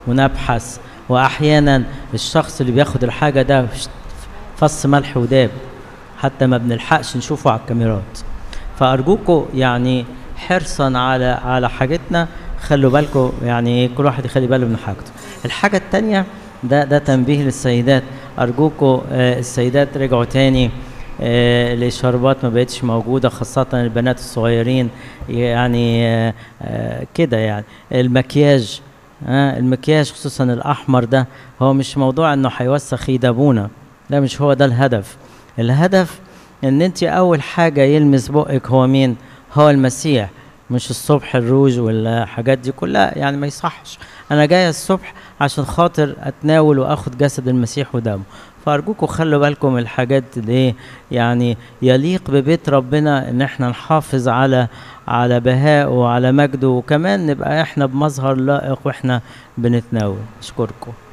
ونبحث واحيانا الشخص اللي بياخد الحاجه ده فص ملح وداب حتى ما بنلحقش نشوفه على الكاميرات فارجوكم يعني حرصا على على حاجتنا خلوا بالكم يعني كل واحد يخلي باله من حاجته الحاجه الثانيه ده ده تنبيه للسيدات ارجوكم آه السيدات رجعوا تاني آه الاشاربات ما بقتش موجوده خاصه البنات الصغيرين يعني آه آه كده يعني المكياج آه المكياج خصوصا الاحمر ده هو مش موضوع انه هيوسخ ايد ابونا ده مش هو ده الهدف الهدف ان انت اول حاجه يلمس بقك هو مين هو المسيح مش الصبح الروج والحاجات دي كلها يعني ما يصحش انا جاي الصبح عشان خاطر اتناول واخد جسد المسيح ودمه فارجوكم خلوا بالكم الحاجات دي يعني يليق ببيت ربنا ان احنا نحافظ على على بهائه وعلى مجده وكمان نبقى احنا بمظهر لائق واحنا بنتناول اشكركم